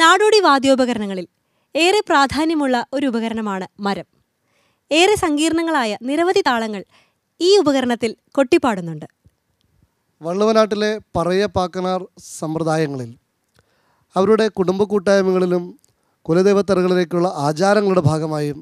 നാടോടി വാദ്യോപകരണങ്ങളിൽ ഏറെ പ്രാധാന്യമുള്ള ഒരു ഉപകരണമാണ് മരം ഏറെ സങ്കീർണങ്ങളായ നിരവധി താളങ്ങൾ ഈ ഉപകരണത്തിൽ കൊട്ടിപ്പാടുന്നുണ്ട് വള്ളുവനാട്ടിലെ പറയ പാക്കനാർ സമ്പ്രദായങ്ങളിൽ അവരുടെ കുടുംബ കൂട്ടായ്മകളിലും കുലദൈവത്തറകളിലേക്കുള്ള ആചാരങ്ങളുടെ ഭാഗമായും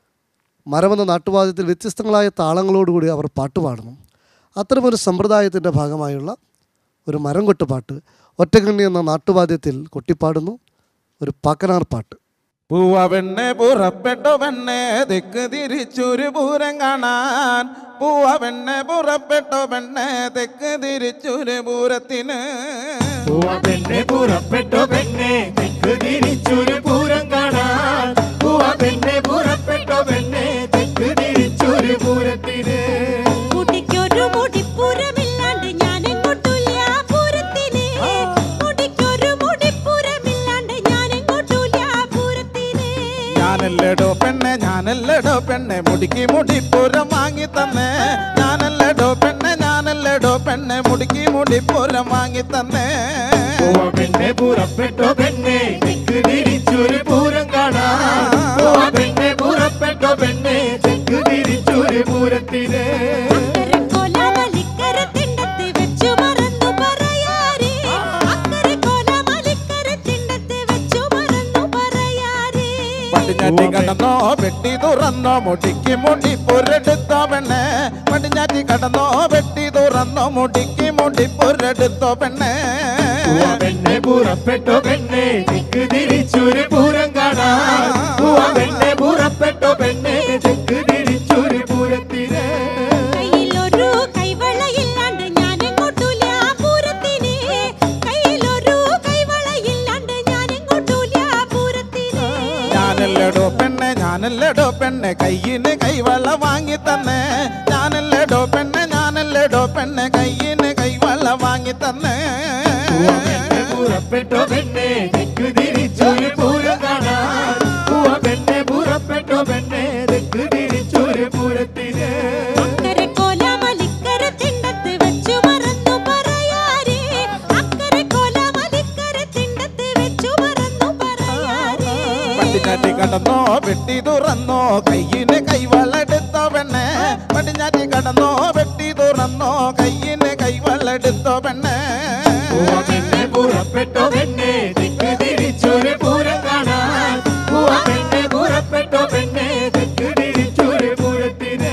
മരമെന്ന നാട്ടുവാദ്യത്തിൽ വ്യത്യസ്തങ്ങളായ താളങ്ങളോടുകൂടി അവർ പാട്ടുപാടുന്നു അത്തരമൊരു സമ്പ്രദായത്തിൻ്റെ ഭാഗമായുള്ള ഒരു മരം കൊട്ടുപാട്ട് ഒറ്റക്കണ്ണി എന്ന നാട്ടുവാദ്യത്തിൽ കൊട്ടിപ്പാടുന്നു ഒരു പാക്കനാർ പാട്ട് പൂവ പെണ്ണെ പുറപ്പെട്ടു പെണ്ണെ തെക്ക് തിരിച്ചൊരു പൂരം കാണാൻ പൂവ പെണ്ണെ പുറപ്പെട്ടു പെണ്ണെ തെക്ക് തിരിച്ചൊരു പൂരത്തിന് പൂവ പെണ്ണെ പുറപ്പെട്ടു പെണ്ണെ തെക്ക് തിരിച്ചൊരു പൂരം കാണാൻ പൂവ പെണ്ണെ പുറപ്പെട്ടു പെണ്ണെ തെക്ക് തിരിച്ചൊരു പൂരത്തിന് മുടിക്കൊരു മുടിപ്പുരമില്ലാണ്ട് ഞാൻ എങ്ങോട്ടില്ല പൂരത്തിന് മുടിക്കൊരു മുടിപ്പുരമില്ലാണ്ട് ഞാൻ എങ്ങോട്ടില്ല പൂരത്തിന് ഞാനല്ലടോ പെണ്ണെ ഞാനല്ലടോ പെണ്ണെ മുടിക്ക് മുടിപ്പുരം വാങ്ങി തന്നെ ഞാനല്ലടോ പെണ്ണെ ഞാനല്ലടോ പെണ്ണെ മുടിക്ക് മുടിപ്പുരം വാങ്ങി തന്നെ പൂവ പെണ്ണെ പുറപ്പെട്ടു പെണ്ണെ തെക്ക് തിരിച്ചൊരു പൂരം കാണാൻ പൂവ പെണ്ണെ പുറപ്പെട്ടു പെണ്ണെ തെക്ക് തിരിച്ചൊരു പൂരത്തിന് അക്കരെ കോലാമലിക്കര തിണ്ടത്ത് വെച്ചു മറന്നു പറയാരേ അക്കരെ കോലാമലിക്കര തിണ്ടത്ത് വെച്ചു മറന്നു പറയാരേ പടിഞ്ഞാറ്റി കടന്നോ വെട്ടി തുറന്നോ മുടിക്ക് മുടിപ്പുരെടുത്തോ പെണ്ണെ പടിഞ്ഞാറ്റി കടന്നോ വെട്ടി തുറന്നോ മുടിക്ക് മുടിപ്പുരെടുത്തോ പെണ്ണെ പൂവ പെണ്ണെ പുറപ്പെട്ടു പെണ്ണെ തെക്ക് തിരിച്ചൊരു പൂരം കാണാൻ പൂവ പെണ്ണെ പുറപ്പെട്ടു പെണ്ണെ തെക്ക് തിരിച്ചൊരു പൂരത്തിന് കയ്യിലൊരു കൈവളയില്ലാണ്ട് ഞാൻ എങ്ങോട്ടില്ല പൂരത്തിന് കയ്യിലൊരു കൈവളയില്ലാണ്ട് ഞാൻ എങ്ങോട്ടില്ല പൂരത്തിന് ഞാനല്ലടോ പെണ്ണെ ഞാനല്ലടോ പെണ്ണെ കയ്യിന് കൈവള വാങ്ങി തന്നെ ഞാനല്ലടോ പെണ്ണെ ഞാനല്ലടോ പെണ്ണെ കയ്യിന് കൈവള വാങ്ങി തന്നെ പൂവ പെണ്ണെ പുറപ്പെട്ടു പെണ്ണെ തെക്ക് തിരിച്ചൊരു പൂരം കാണാൻ പൂവ പെണ്ണെ പുറപ്പെട്ടു പെണ്ണെ തെക്ക് തിരിച്ചൊരു പൂരത്തിന് അക്കരെ കോലാമലിക്കര തിണ്ടത്ത് വെച്ചു മറന്നു പറയാരേ അക്കരെ കോലാമലിക്കര തിണ്ടത്ത് വെച്ചു മറന്നു പറയാരേ പടിഞ്ഞാറ്റി കടന്നോ വെട്ടി തുറന്നോ കയ്യിന് കൈവളെടുത്തോ പെണ്ണെ പടിഞ്ഞാറ്റി കടന്നോ വെട്ടി തുറന്നോ കയ്യിന് കൈവളെടുത്തോ പെണ്ണെ പൂവ പെണ്ണെ പുറപ്പെട്ടു പെണ്ണെ തെക്ക് തിരിച്ചൊരു പൂരം കാണാൻ പൂവ പെണ്ണെ പുറപ്പെട്ടു പെണ്ണെ തെക്ക് തിരിച്ചൊരു പൂരത്തിന്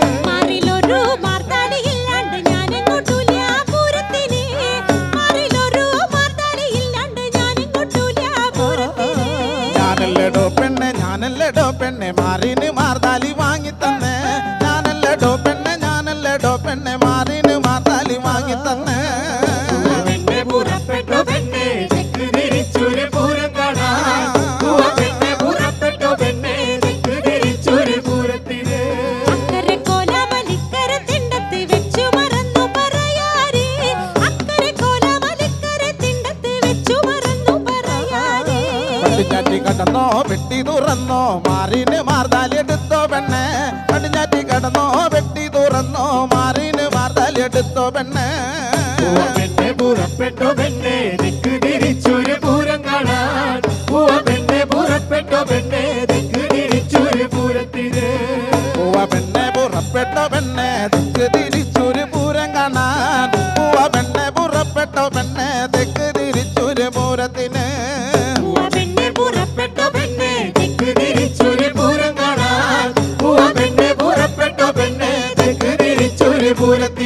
മാറിലൊരു മാർത്താലിയില്ലാണ്ട് ഞാൻ എങ്ങോട്ടില്ല പൂരത്തിന് മാറിലൊരു മാർത്താലിയില്ലാണ്ട് ഞാൻ എങ്ങോട്ടില്ല പൂരത്തിന് ഞാനല്ലടോ പെണ്ണെ ഞാനല്ലടോ പെണ്ണെ മാറിന് മാർദാലി വാങ്ങി തന്നെ ഞാനല്ലടോ പെണ്ണെ ഞാനല്ലടോ പെണ്ണെ മാറിന് മാർദാലി വാങ്ങി തന്നെ പൂവ പെണ്ണെ പുറപ്പെട്ടു പെണ്ണെ തെക്ക് തിരിച്ചൊരു പൂരം കാണാൻ പൂവ പെണ്ണെ പുറപ്പെട്ടു പെണ്ണെ തെക്ക് തിരിച്ചൊരു പൂരത്തിന് അക്കരെ കോലാമലിക്കര തിണ്ടത്ത് വെച്ചു മറന്നു പറയാരേ അക്കരെ കോലാമലിക്കര തിണ്ടത്ത് വെച്ചു മറന്നു പറയാരേ പടിഞ്ഞാറ്റി കടന്നോ വെട്ടി തുറന്നോ മാറിന് മാർദാലി എടുത്തോ പെണ്ണെ പടിഞ്ഞാറ്റി കടന്നോ വെട്ടി തുറന്നോ മാറിന് മാർദാലി എടുത്തോ പെണ്ണെ പൂവ പെണ്ണെ പുറപ്പെട്ടു പെണ്ണെ തെക്ക് തിരിച്ചൊരു പൂരം കാണാൻ പൂവ പെണ്ണെ പുറപ്പെട്ടു പെണ്ണെ തെക്ക് തിരിച്ചൊരു പൂരത്തിന് പൂവ പെണ്ണെ പുറപ്പെട്ടോ പെണ്ണെ തെക്ക് തിരിച്ചൊരു പൂരം കാണാൻ പൂവ പെണ്ണെ പുറപ്പെട്ടോ പെണ്ണെ തെക്ക് തിരിച്ചൊരു പൂരത്തിന് പൂവ പെണ്ണെ പുറപ്പെട്ടു പെണ്ണെ തെക്ക് തിരിച്ചൊരു പൂരം കാണാൻ പൂവ പെണ്ണെ പുറപ്പെട്ടു പെണ്ണെ തെക്ക് തിരിച്ചൊരു പൂരത്തിന്